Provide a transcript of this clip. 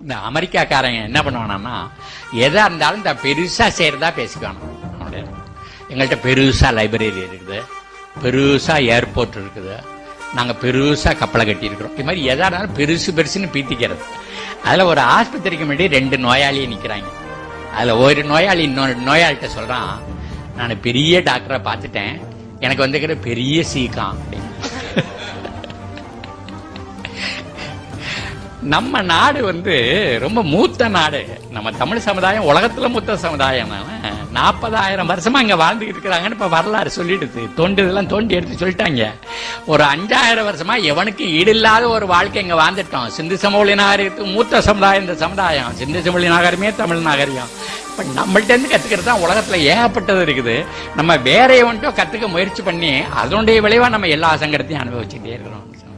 இந்த அமெரிக்காக்காரங்க என்ன பண்ணுவானா எதா இருந்தாலும் இந்த பெருசா செய்யறதா பேசிக்குவானு அப்படியே. எங்கள்கிட்ட பெருசா லைப்ரரி இருக்குது பெருசா ஏர்போர்ட் இருக்குது நாங்க பெருசா கப்பலை கட்டி இருக்கிறோம் இது மாதிரி எதா இருந்தாலும் பெருசு பெருசுன்னு பீத்திக்கிறது அதுல ஒரு ஆஸ்பத்திரிக்கு முன்னாடி ரெண்டு நோயாளியை நிக்கிறாங்க அதுல ஒரு நோயாளி இன்னொரு நோயாளிகிட்ட சொல்றான் நான் பெரிய டாக்டரை பார்த்துட்டேன் எனக்கு வந்துக்கிற பெரிய சீக்கம் அப்படின்னு நம்ம நாடு வந்து ரொம்ப மூத்த நாடு நம்ம தமிழ் சமுதாயம் உலகத்துல மூத்த சமுதாயம் நாற்பதாயிரம் வருஷமா இங்க வாழ்ந்துகிட்டு இருக்கிறாங்கன்னு இப்ப வரலாறு சொல்லிடுது தோண்டி இதெல்லாம் தோண்டி எடுத்து சொல்லிட்டாங்க ஒரு அஞ்சாயிரம் வருஷமா எவனுக்கு ஈடில்லாத ஒரு வாழ்க்கை இங்க வாழ்ந்துட்டோம் சிந்து சமவெளி நாகரிகத்துக்கு மூத்த சமுதாயம் இந்த சமுதாயம் சிந்து சமவெளி நாகரிகமே தமிழ் நாகரிகம் இப்ப நம்மள்ட்ட இருந்து கத்துக்கிறது தான் உலகத்துல ஏகப்பட்டது இருக்குது நம்ம வேற எவன்ட்டோ கத்துக்க முயற்சி பண்ணி அதனுடைய விளைவா நம்ம எல்லா சங்கடத்தையும் அனுபவிச்சுட்டே இருக்கிறோம்